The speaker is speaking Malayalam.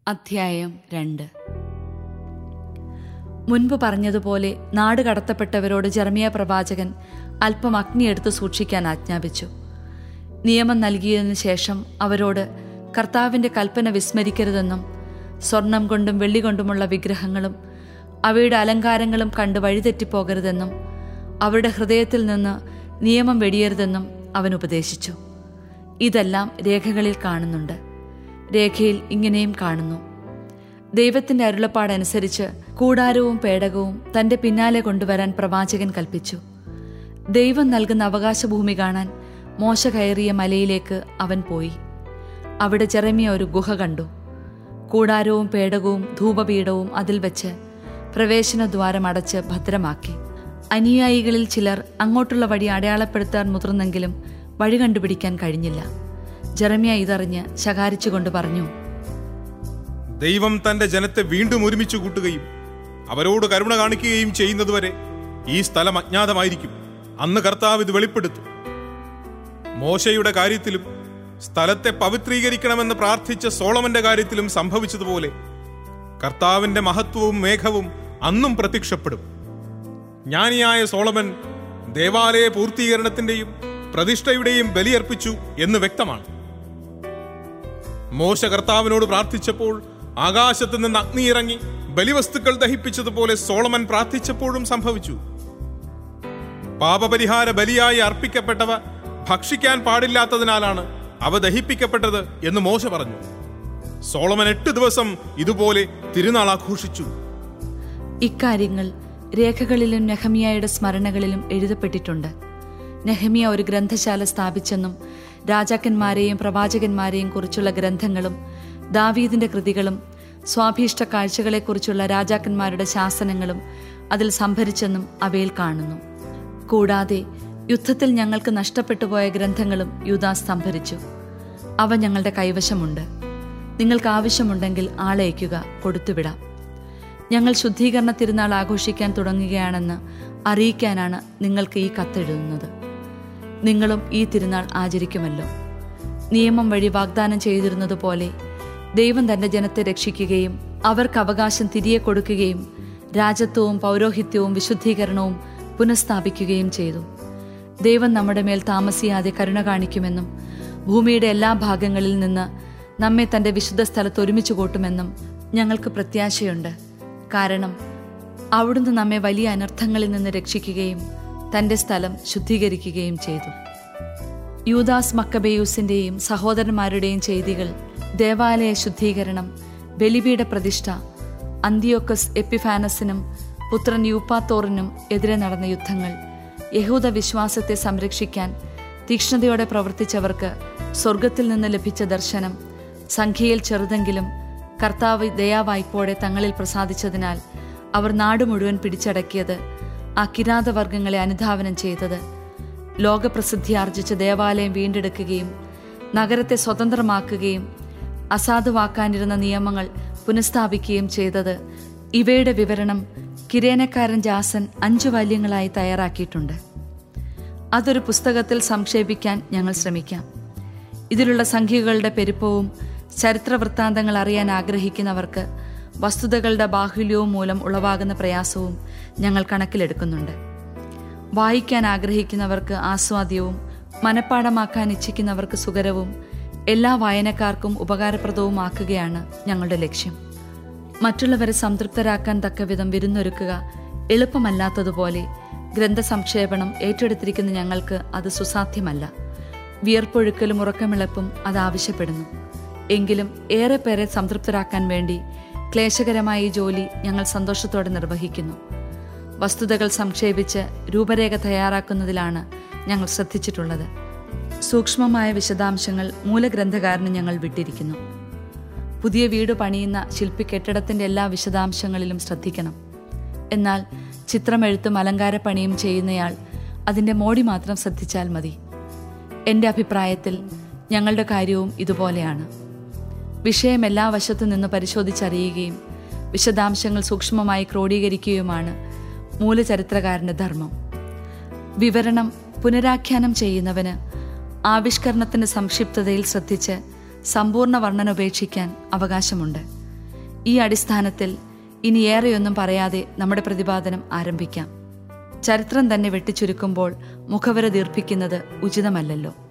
അധ്യായം രണ്ട് മുൻപ് പറഞ്ഞതുപോലെ നാട് കടത്തപ്പെട്ടവരോട് ജർമിയ പ്രവാചകൻ അല്പം അഗ്നിയെടുത്ത് സൂക്ഷിക്കാൻ ആജ്ഞാപിച്ചു നിയമം നൽകിയതിനു ശേഷം അവരോട് കർത്താവിൻ്റെ കൽപ്പന വിസ്മരിക്കരുതെന്നും സ്വർണം കൊണ്ടും വെള്ളി കൊണ്ടുമുള്ള വിഗ്രഹങ്ങളും അവയുടെ അലങ്കാരങ്ങളും കണ്ട് വഴിതെറ്റിപ്പോകരുതെന്നും അവരുടെ ഹൃദയത്തിൽ നിന്ന് നിയമം വെടിയരുതെന്നും അവൻ ഉപദേശിച്ചു ഇതെല്ലാം രേഖകളിൽ കാണുന്നുണ്ട് രേഖയിൽ ഇങ്ങനെയും കാണുന്നു ദൈവത്തിന്റെ അരുളപ്പാടനുസരിച്ച് കൂടാരവും പേടകവും തന്റെ പിന്നാലെ കൊണ്ടുവരാൻ പ്രവാചകൻ കൽപ്പിച്ചു ദൈവം നൽകുന്ന അവകാശഭൂമി കാണാൻ മോശ കയറിയ മലയിലേക്ക് അവൻ പോയി അവിടെ ചെറമിയ ഒരു ഗുഹ കണ്ടു കൂടാരവും പേടകവും ധൂപപീഠവും അതിൽ വെച്ച് പ്രവേശനദ്വാരം അടച്ച് ഭദ്രമാക്കി അനുയായികളിൽ ചിലർ അങ്ങോട്ടുള്ള വഴി അടയാളപ്പെടുത്താൻ മുതിർന്നെങ്കിലും വഴി കണ്ടുപിടിക്കാൻ കഴിഞ്ഞില്ല ജെറമിയ ഇതറിഞ്ഞ് ശകാരിച്ചുകൊണ്ട് പറഞ്ഞു ദൈവം തന്റെ ജനത്തെ വീണ്ടും ഒരുമിച്ച് കൂട്ടുകയും അവരോട് കരുണ കാണിക്കുകയും ചെയ്യുന്നതുവരെ ഈ സ്ഥലം അജ്ഞാതമായിരിക്കും അന്ന് കർത്താവ് ഇത് വെളിപ്പെടുത്തും മോശയുടെ കാര്യത്തിലും സ്ഥലത്തെ പവിത്രീകരിക്കണമെന്ന് പ്രാർത്ഥിച്ച സോളമന്റെ കാര്യത്തിലും സംഭവിച്ചതുപോലെ കർത്താവിന്റെ മഹത്വവും മേഘവും അന്നും പ്രത്യക്ഷപ്പെടും ജ്ഞാനിയായ സോളമൻ ദേവാലയ പൂർത്തീകരണത്തിന്റെയും പ്രതിഷ്ഠയുടെയും ബലിയർപ്പിച്ചു എന്ന് വ്യക്തമാണ് മോശ കർത്താവിനോട് പ്രാർത്ഥിച്ചപ്പോൾ ആകാശത്ത് നിന്ന് അഗ്നി ഇറങ്ങി ബലിവസ്തുക്കൾ ദഹിപ്പിച്ചതുപോലെ സോളമൻ പ്രാർത്ഥിച്ചപ്പോഴും സംഭവിച്ചു പാപപരിഹാര ബലിയായി അർപ്പിക്കപ്പെട്ടവ ഭക്ഷിക്കാൻ പാടില്ലാത്തതിനാലാണ് അവ ദഹിപ്പിക്കപ്പെട്ടത് എന്ന് മോശ പറഞ്ഞു സോളമൻ എട്ട് ദിവസം ഇതുപോലെ തിരുനാൾ ആഘോഷിച്ചു ഇക്കാര്യങ്ങൾ രേഖകളിലും നെഹമിയായുടെ സ്മരണകളിലും എഴുതപ്പെട്ടിട്ടുണ്ട് നെഹമിയ ഒരു ഗ്രന്ഥശാല സ്ഥാപിച്ചെന്നും രാജാക്കന്മാരെയും പ്രവാചകന്മാരെയും കുറിച്ചുള്ള ഗ്രന്ഥങ്ങളും ദാവീദിന്റെ കൃതികളും സ്വാഭീഷ്ട കാഴ്ചകളെക്കുറിച്ചുള്ള രാജാക്കന്മാരുടെ ശാസനങ്ങളും അതിൽ സംഭരിച്ചെന്നും അവയിൽ കാണുന്നു കൂടാതെ യുദ്ധത്തിൽ ഞങ്ങൾക്ക് നഷ്ടപ്പെട്ടു പോയ ഗ്രന്ഥങ്ങളും യൂദാസ് സംഭരിച്ചു അവ ഞങ്ങളുടെ കൈവശമുണ്ട് നിങ്ങൾക്ക് ആവശ്യമുണ്ടെങ്കിൽ ആളയക്കുക കൊടുത്തുവിടാം ഞങ്ങൾ ശുദ്ധീകരണ തിരുനാൾ ആഘോഷിക്കാൻ തുടങ്ങുകയാണെന്ന് അറിയിക്കാനാണ് നിങ്ങൾക്ക് ഈ കത്തെഴുതുന്നത് നിങ്ങളും ഈ തിരുനാൾ ആചരിക്കുമല്ലോ നിയമം വഴി വാഗ്ദാനം ചെയ്തിരുന്നതുപോലെ ദൈവം തന്റെ ജനത്തെ രക്ഷിക്കുകയും അവർക്ക് അവകാശം തിരികെ കൊടുക്കുകയും രാജത്വവും പൗരോഹിത്യവും വിശുദ്ധീകരണവും പുനഃസ്ഥാപിക്കുകയും ചെയ്തു ദൈവം നമ്മുടെ മേൽ താമസിയാതെ കരുണ കാണിക്കുമെന്നും ഭൂമിയുടെ എല്ലാ ഭാഗങ്ങളിൽ നിന്ന് നമ്മെ തന്റെ വിശുദ്ധ സ്ഥലത്ത് ഒരുമിച്ച് കൂട്ടുമെന്നും ഞങ്ങൾക്ക് പ്രത്യാശയുണ്ട് കാരണം അവിടുന്ന് നമ്മെ വലിയ അനർത്ഥങ്ങളിൽ നിന്ന് രക്ഷിക്കുകയും തന്റെ സ്ഥലം ശുദ്ധീകരിക്കുകയും ചെയ്തു യൂദാസ് മക്കബേയൂസിന്റെയും സഹോദരന്മാരുടെയും ചെയ്തികൾ ദേവാലയ ശുദ്ധീകരണം ബലിപീഠ പ്രതിഷ്ഠ അന്തിയോക്കസ് എപ്പിഫാനസിനും പുത്രൻ യൂപ്പാത്തോറിനും എതിരെ നടന്ന യുദ്ധങ്ങൾ യഹൂദ വിശ്വാസത്തെ സംരക്ഷിക്കാൻ തീക്ഷ്ണതയോടെ പ്രവർത്തിച്ചവർക്ക് സ്വർഗത്തിൽ നിന്ന് ലഭിച്ച ദർശനം സംഖ്യയിൽ ചെറുതെങ്കിലും കർത്താവ് ദയാവായ്പോടെ തങ്ങളിൽ പ്രസാദിച്ചതിനാൽ അവർ നാട് മുഴുവൻ പിടിച്ചടക്കിയത് ആ കിരാതവർഗങ്ങളെ അനുധാവനം ചെയ്തത് ലോകപ്രസിദ്ധി ആർജിച്ച ദേവാലയം വീണ്ടെടുക്കുകയും നഗരത്തെ സ്വതന്ത്രമാക്കുകയും അസാധുവാക്കാനിരുന്ന നിയമങ്ങൾ പുനഃസ്ഥാപിക്കുകയും ചെയ്തത് ഇവയുടെ വിവരണം കിരേനക്കാരൻ ജാസൻ അഞ്ചു വാല്യങ്ങളായി തയ്യാറാക്കിയിട്ടുണ്ട് അതൊരു പുസ്തകത്തിൽ സംക്ഷേപിക്കാൻ ഞങ്ങൾ ശ്രമിക്കാം ഇതിലുള്ള സംഖ്യകളുടെ പെരുപ്പവും ചരിത്രവൃത്താന്തങ്ങൾ അറിയാൻ ആഗ്രഹിക്കുന്നവർക്ക് വസ്തുതകളുടെ ബാഹുല്യവും മൂലം ഉളവാകുന്ന പ്രയാസവും ഞങ്ങൾ കണക്കിലെടുക്കുന്നുണ്ട് വായിക്കാൻ ആഗ്രഹിക്കുന്നവർക്ക് ആസ്വാദ്യവും മനഃപ്പാടമാക്കാൻ ഇച്ഛിക്കുന്നവർക്ക് സുഖരവും എല്ലാ വായനക്കാർക്കും ഉപകാരപ്രദവുമാക്കുകയാണ് ഞങ്ങളുടെ ലക്ഷ്യം മറ്റുള്ളവരെ സംതൃപ്തരാക്കാൻ തക്കവിധം വിരുന്നൊരുക്കുക എളുപ്പമല്ലാത്തതുപോലെ ഗ്രന്ഥസംക്ഷേപണം ഏറ്റെടുത്തിരിക്കുന്ന ഞങ്ങൾക്ക് അത് സുസാധ്യമല്ല വിയർപ്പൊഴുക്കലും ഉറക്കമിളപ്പും അത് ആവശ്യപ്പെടുന്നു എങ്കിലും ഏറെ പേരെ സംതൃപ്തരാക്കാൻ വേണ്ടി ക്ലേശകരമായ ഈ ജോലി ഞങ്ങൾ സന്തോഷത്തോടെ നിർവഹിക്കുന്നു വസ്തുതകൾ സംക്ഷേപിച്ച് രൂപരേഖ തയ്യാറാക്കുന്നതിലാണ് ഞങ്ങൾ ശ്രദ്ധിച്ചിട്ടുള്ളത് സൂക്ഷ്മമായ വിശദാംശങ്ങൾ മൂലഗ്രന്ഥകാരന് ഞങ്ങൾ വിട്ടിരിക്കുന്നു പുതിയ വീട് പണിയുന്ന ശില്പി കെട്ടിടത്തിന്റെ എല്ലാ വിശദാംശങ്ങളിലും ശ്രദ്ധിക്കണം എന്നാൽ ചിത്രമെഴുത്തും അലങ്കാരപ്പണിയും ചെയ്യുന്നയാൾ അതിന്റെ മോടി മാത്രം ശ്രദ്ധിച്ചാൽ മതി എൻ്റെ അഭിപ്രായത്തിൽ ഞങ്ങളുടെ കാര്യവും ഇതുപോലെയാണ് വിഷയം എല്ലാ വശത്തു നിന്ന് പരിശോധിച്ചറിയുകയും വിശദാംശങ്ങൾ സൂക്ഷ്മമായി ക്രോഡീകരിക്കുകയുമാണ് മൂലചരിത്രകാരന്റെ ധർമ്മം വിവരണം പുനരാഖ്യാനം ചെയ്യുന്നവന് ആവിഷ്കരണത്തിന്റെ സംക്ഷിപ്തതയിൽ ശ്രദ്ധിച്ച് സമ്പൂർണ്ണ വർണ്ണന ഉപേക്ഷിക്കാൻ അവകാശമുണ്ട് ഈ അടിസ്ഥാനത്തിൽ ഇനി ഏറെയൊന്നും പറയാതെ നമ്മുടെ പ്രതിപാദനം ആരംഭിക്കാം ചരിത്രം തന്നെ വെട്ടിച്ചുരുക്കുമ്പോൾ മുഖവര ദീർഘിക്കുന്നത് ഉചിതമല്ലല്ലോ